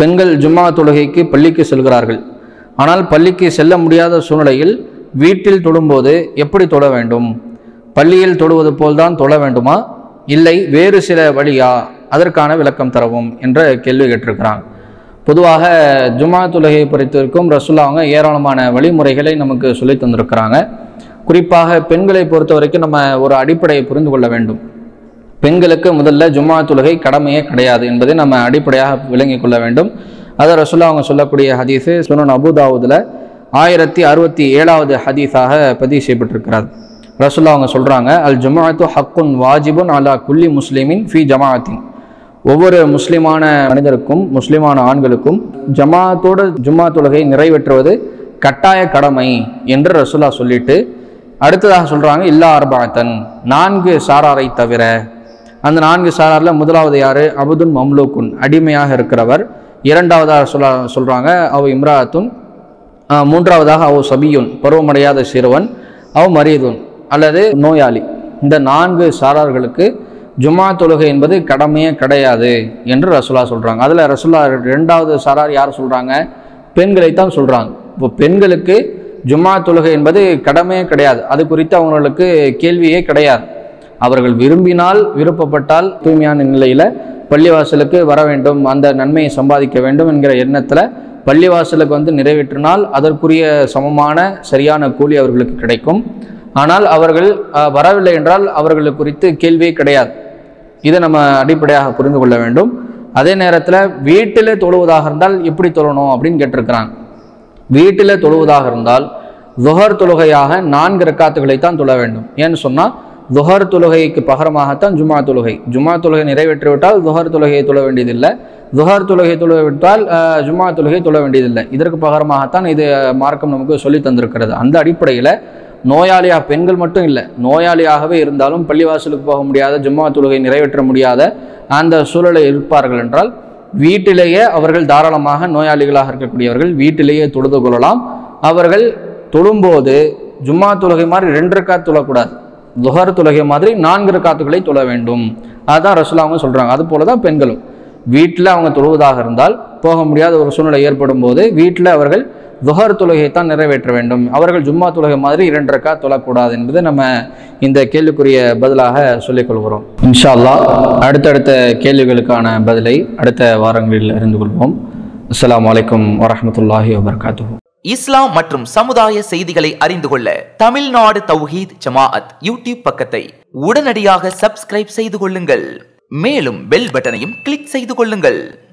பெண்கள் ஜும்மா தொழுகைக்கு பள்ளிக்கு செல்கிறார்கள் ஆனால் பள்ளிக்கு செல்ல முடியாத சூழ்நிலையில் வீட்டில் தொழும்போது எப்படி தொழ வேண்டும் பள்ளியில் தொழுவது போல்தான் தொழ வேண்டுமா இல்லை வேறு சில வழியா அதற்கான விளக்கம் தரவும் என்ற கேள்வி கேட்டிருக்கிறாங்க பொதுவாக ஜும்மா தொழுகையை பொறுத்திருக்கும் ரசுல்லா அவங்க ஏராளமான வழிமுறைகளை நமக்கு சொல்லி தந்திருக்கிறாங்க குறிப்பாக பெண்களை பொறுத்த வரைக்கும் நம்ம ஒரு அடிப்படையை புரிந்து கொள்ள வேண்டும் பெண்களுக்கு முதல்ல ஜும்மா தொழுகை கடமையே கிடையாது என்பதை நம்ம அடிப்படையாக விளங்கிக் கொள்ள வேண்டும் அதை ரசுல்லா அவங்க சொல்லக்கூடிய ஹதீஸு சுனன் அபுதாவுதில் ஆயிரத்தி அறுபத்தி ஏழாவது ஹதீஸாக பதிவு செய்யப்பட்டிருக்கிறது ரசுல்லா அவங்க சொல்கிறாங்க அல் ஜுமாத்து ஹக்குன் வாஜிபுன் அலா குல்லி முஸ்லிமின் ஃபி ஜமாஅத்தின் ஒவ்வொரு முஸ்லிமான மனிதருக்கும் முஸ்லிமான ஆண்களுக்கும் ஜமாத்தோட ஜும்மா தொழுகை நிறைவேற்றுவது கட்டாய கடமை என்று ரசுல்லா சொல்லிட்டு அடுத்ததாக சொல்கிறாங்க இல்லா அர்பாத்தன் நான்கு சாராரை தவிர அந்த நான்கு சாராரில் முதலாவது யார் அபுதுன் மம்லூக்குன் அடிமையாக இருக்கிறவர் இரண்டாவதாக சொல்ல சொல்கிறாங்க அவ் இம்ராத்துன் ஆஹ் மூன்றாவதாக அவ் சபியுன் பருவமடையாத சிறுவன் அவ் மரியதுன் அல்லது நோயாளி இந்த நான்கு சாரார்களுக்கு ஜும்மா தொழுகை என்பது கடமையே கிடையாது என்று ரசுல்லா சொல்கிறாங்க அதில் ரசுல்லா ரெண்டாவது சாரார் யார் சொல்கிறாங்க பெண்களைத்தான் சொல்கிறாங்க இப்போ பெண்களுக்கு ஜும்மா தொழுகை என்பது கடமையே கிடையாது அது குறித்து அவங்களுக்கு கேள்வியே கிடையாது அவர்கள் விரும்பினால் விருப்பப்பட்டால் தூய்மையான நிலையில் பள்ளிவாசலுக்கு வர வேண்டும் அந்த நன்மையை சம்பாதிக்க வேண்டும் என்கிற எண்ணத்தில் பள்ளிவாசலுக்கு வந்து நிறைவேற்றினால் அதற்குரிய சமமான சரியான கூலி அவர்களுக்கு கிடைக்கும் ஆனால் அவர்கள் அஹ், வரவில்லை என்றால் அவர்களுக்கு குறித்து கேள்வியே கிடையாது இதை நம்ம அடிப்படையாக புரிந்து கொள்ள வேண்டும் அதே நேரத்தில் வீட்டில் தொழுவதாக இருந்தால் எப்படி தொழணும் அப்படின்னு கேட்டிருக்கிறாங்க வீட்டில் தொழுவதாக இருந்தால் துஹர் தொழுகையாக நான்கு ரக்காத்துகளை தான் தொழ வேண்டும் ஏன்னு சொன்னால் துஹர் தொழுகைக்கு பகரமாகத்தான் ஜுமா தொழுகை ஜுமா தொழுகை நிறைவேற்றிவிட்டால் துஹர் தொழுகையை தொழ வேண்டியதில்லை துஹர் தொழுகை தொழவிட்டால் அஹ், ஜுமா தொழுகை தொழ வேண்டியதில்லை இதற்கு பகரமாகத்தான் இது மார்க்கம் நமக்கு சொல்லி தந்திருக்கிறது அந்த அடிப்படையில் நோயாளியாக பெண்கள் மட்டும் இல்லை நோயாளியாகவே இருந்தாலும் பள்ளிவாசலுக்கு போக முடியாத ஜும்மா தொழுகை நிறைவேற்ற முடியாத அந்த சூழலில் இருப்பார்கள் என்றால் வீட்டிலேயே அவர்கள் தாராளமாக நோயாளிகளாக இருக்கக்கூடியவர்கள் வீட்டிலேயே தொழுது கொள்ளலாம் அவர்கள் தொழும்போது ஜும்மா தொழுகை மாதிரி ரெண்டு ரக்காத் தொழக்கூடாது துஹர் தொழுகை மாதிரி நான்கு ரக்காத்துகளை தொழ வேண்டும் அதுதான் ரசுல்லா அவங்க சொல்கிறாங்க அது போல தான் பெண்களும் வீட்டில் அவங்க தொழுவதாக இருந்தால் போக முடியாத ஒரு சூழ்நிலை ஏற்படும் போது வீட்டில் அவர்கள் துஹர் தொழுகையை தான் நிறைவேற்ற வேண்டும் அவர்கள் ஜும்மா தொழுகை மாதிரி இரண்டு ரக்கா தொழக்கூடாது என்பது நம்ம இந்த கேள்விக்குரிய பதிலாக சொல்லிக் கொள்கிறோம் இன்ஷா அல்லாஹ் அடுத்தடுத்த கேள்விகளுக்கான பதிலை அடுத்த வாரங்களில் அறிந்து கொள்வோம் அஸ்ஸலாமு அலைக்கும் வரஹ்மத்துல்லாஹி வபரகாத்துஹு இஸ்லாம் மற்றும் சமுதாய செய்திகளை அறிந்து கொள்ள தமிழ்நாடு தௌஹீத் ஜமாஅத் யூடியூப் பக்கத்தை உடனடியாக சப்ஸ்கிரைப் செய்து கொள்ளுங்கள் மேலும் பெல் பட்டனையும் கிளிக் செய்து கொள்ளுங்கள்